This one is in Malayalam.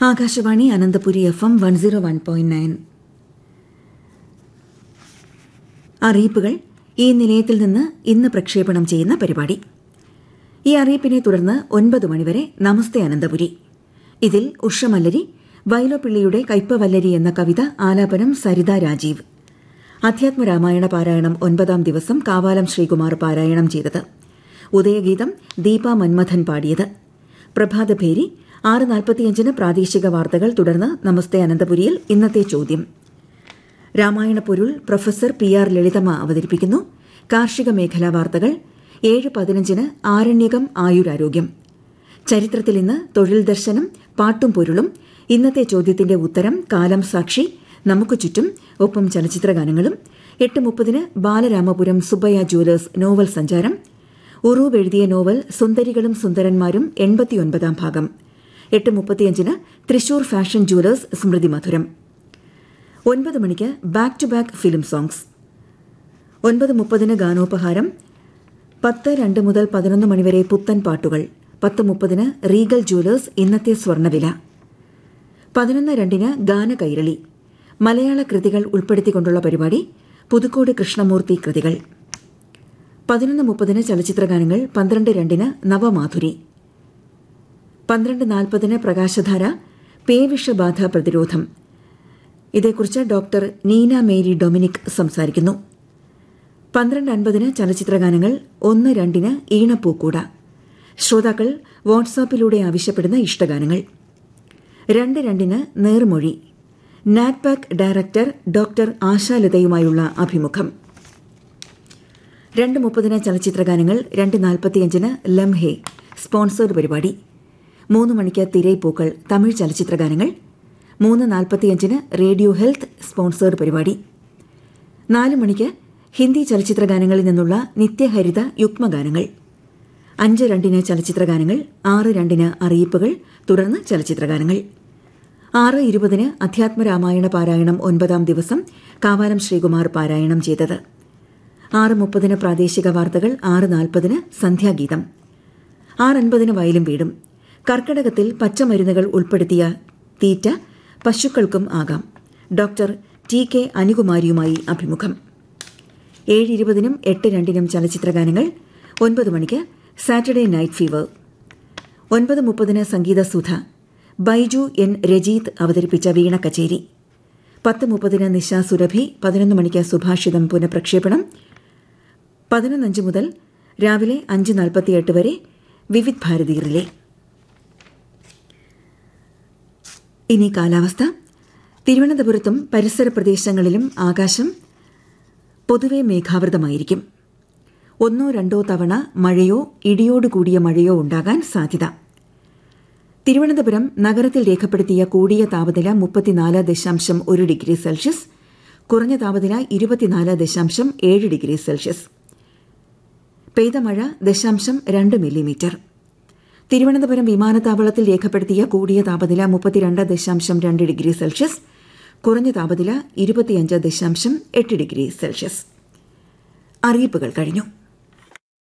Akashvani Ananthapuri F M one zero one point nine അറിയിപ്പുകൾ ഈ നിലയത്തിൽ നിന്ന് ഇന്ന് പ്രക്ഷേപണം ചെയ്യുന്ന പരിപാടി ഈ അറിയിപ്പിനെ തുടർന്ന് ഒൻപത് മണിവരെ നമസ്തേ അനന്തപുരി ഇതിൽ ഉഷമല്ലരി വൈലോപ്പിള്ളിയുടെ കയ്പവല്ലരി എന്ന കവിത ആലാപനം സരിത രാജീവ് അധ്യാത്മരാമായണ പാരായണം ഒൻപതാം ദിവസം കാവാലം ശ്രീകുമാർ പാരായണം ചെയ്തത് ഉദയഗീതം ദീപ മന്മഥൻ പാടിയത് പ്രഭാതഭേരി ആറ് നാൽപ്പത്തിയഞ്ചിന് പ്രാദേശിക വാർത്തകൾ തുടർന്ന് നമസ്തേ അനന്തപുരിയിൽ ഇന്നത്തെ ചോദ്യം രാമായണ പൊരുൾ പ്രൊഫസർ പി ആർ ലളിതമ്മ അവതരിപ്പിക്കുന്നു കാർഷിക മേഖലാ വാർത്തകൾ ഏഴ് പതിനഞ്ചിന് ആരണ്യകം ആയുരാരോഗ്യം ചരിത്രത്തിൽ ഇന്ന് തൊഴിൽ ദർശനം പാട്ടും പൊരുളും ഇന്നത്തെ ചോദ്യത്തിന്റെ ഉത്തരം കാലം സാക്ഷി നമുക്ക് ചുറ്റും ഒപ്പം ചലച്ചിത്രഗാനങ്ങളും എട്ട് മുപ്പതിന് ബാലരാമപുരം സുബ്ബയ്യ ജുവലേഴ്സ് നോവൽ സഞ്ചാരം ഉറൂവ് എഴുതിയ നോവൽ സുന്ദരികളും സുന്ദരന്മാരും എൺപത്തിയൊൻപതാം ഭാഗം എട്ട് മുപ്പത്തിയഞ്ചിന് തൃശൂർ ഫാഷൻ ജുവലേഴ്സ് സ്മൃതി മധുരം ഒൻപത് മണിക്ക് back to back film songs ഒൻപത് മുപ്പതിന് ഗാനോപഹാരം പത്ത് രണ്ട് മുതൽ പതിനൊന്ന് മണിവരെ പുത്തൻ പാട്ടുകൾ പത്ത് മുപ്പതിന് റീഗൽ ജുവലേഴ്സ് ഇന്നത്തെ സ്വർണ്ണവില പതിനൊന്ന് രണ്ടിന് ഗാന കൈരളി മലയാള കൃതികൾ ഉൾപ്പെടുത്തിക്കൊണ്ടുള്ള പരിപാടി പുതുക്കോട് കൃഷ്ണമൂർത്തി കൃതികൾ പതിനൊന്ന് മുപ്പതിന് ചലച്ചിത്രഗാനങ്ങൾ പന്ത്രണ്ട് രണ്ടിന് നവമാധുരി പന്ത്രണ്ട് നാൽപ്പതിന് പ്രകാശധാര പേവിഷബാധ പ്രതിരോധം ഇതേക്കുറിച്ച് ഡോക്ടർ നീന മേരി ഡൊമിനിക് സംസാരിക്കുന്നു പന്ത്രണ്ട് അൻപതിന് ചലച്ചിത്രഗാനങ്ങൾ ഒന്ന് രണ്ടിന് ഈണപ്പൂക്കൂട ശ്രോതാക്കൾ വാട്സാപ്പിലൂടെ ആവശ്യപ്പെടുന്ന ഇഷ്ടഗാനങ്ങൾ രണ്ട് രണ്ടിന് നേർമൊഴി നാറ്റ്പാക് ഡയറക്ടർ ഡോക്ടർ ആശാലതയുമായുള്ള അഭിമുഖം രണ്ട് മുപ്പതിന് ചലച്ചിത്രഗാനങ്ങൾ രണ്ട് നാൽപ്പത്തിയഞ്ചിന് ലംഹെ സ്പോൺസേഡ് പരിപാടി മൂന്ന് മണിക്ക് തിരൈപ്പൂക്കൾ തമിഴ് ചലച്ചിത്രഗാനങ്ങൾ മൂന്ന് നാൽപ്പത്തിയഞ്ചിന് റേഡിയോ ഹെൽത്ത് സ്പോൺസേഡ് പരിപാടി നാല് മണിക്ക് ഹിന്ദി ചലച്ചിത്രഗാനങ്ങളിൽ നിന്നുള്ള നിത്യഹരിത യുഗ്മഗാനങ്ങൾ അഞ്ച് രണ്ടിന് ചലച്ചിത്രഗാനങ്ങൾ ആറ് രണ്ടിന് അറിയിപ്പുകൾ തുടർന്ന് ചലച്ചിത്രഗാനങ്ങൾ ആറ് ഇരുപതിന് അധ്യാത്മരാമായണ പാരായണം ഒൻപതാം ദിവസം കാവാലം ശ്രീകുമാർ പാരായണം ചെയ്തത് ആറ് മുപ്പതിന് പ്രാദേശിക വാർത്തകൾ ആറ് നാൽപ്പതിന് സന്ധ്യാഗീതം ആറ് അൻപതിന് വയലും വീടും കർക്കിടകത്തിൽ പച്ചമരുന്നുകൾ ഉൾപ്പെടുത്തിയ തീറ്റ പശുക്കൾക്കും ആകാം ഡോക്ടർ ടി കെ അനുകുമാരിയുമായി അഭിമുഖം ഏഴ് ഇരുപതിനും എട്ട് രണ്ടിനും ചലച്ചിത്രഗാനങ്ങൾ ഒൻപത് മണിക്ക് സാറ്റർഡേ നൈറ്റ് ഫീവർ ഒൻപത് മുപ്പതിന് സംഗീതസുധ ബൈജു എൻ രജീത് അവതരിപ്പിച്ച വീണ കച്ചേരി പത്ത് മുപ്പതിന് നിശ സുരഭി പതിനൊന്ന് മണിക്ക് സുഭാഷിതം പുനഃപ്രക്ഷേപണം പതിനൊന്നഞ്ച് മുതൽ രാവിലെ അഞ്ച് നാൽപ്പത്തിയെട്ട് വരെ വിവിധ് ഭാരതി റിലേ ഇനി കാലാവസ്ഥ തിരുവനന്തപുരത്തും പരിസര പ്രദേശങ്ങളിലും ആകാശം പൊതുവെ മേഘാവൃതമായിരിക്കും ഒന്നോ രണ്ടോ തവണ മഴയോ ഇടിയോടുകൂടിയ മഴയോ ഉണ്ടാകാൻ സാധ്യത തിരുവനന്തപുരം നഗരത്തിൽ രേഖപ്പെടുത്തിയ കൂടിയ താപനില മുപ്പത്തിനാല് ദശാംശം ഒരു ഡിഗ്രി സെൽഷ്യസ് കുറഞ്ഞ താപനില ഇരുപത്തിനാല് ദശാംശം ഏഴ് ഡിഗ്രി സെൽഷ്യസ് പെയ്ത മഴ ദശാംശം രണ്ട് മില്ലിമീറ്റർ തിരുവനന്തപുരം വിമാനത്താവളത്തിൽ രേഖപ്പെടുത്തിയ കൂടിയ താപനില മുപ്പത്തിരണ്ട് ദശാംശം രണ്ട് ഡിഗ്രി സെൽഷ്യസ് കുറഞ്ഞ താപനില ഇരുപത്തിയഞ്ച് ദശാംശം എട്ട് ഡിഗ്രി സെൽഷ്യസ് അറിയിപ്പുകൾ കഴിഞ്ഞു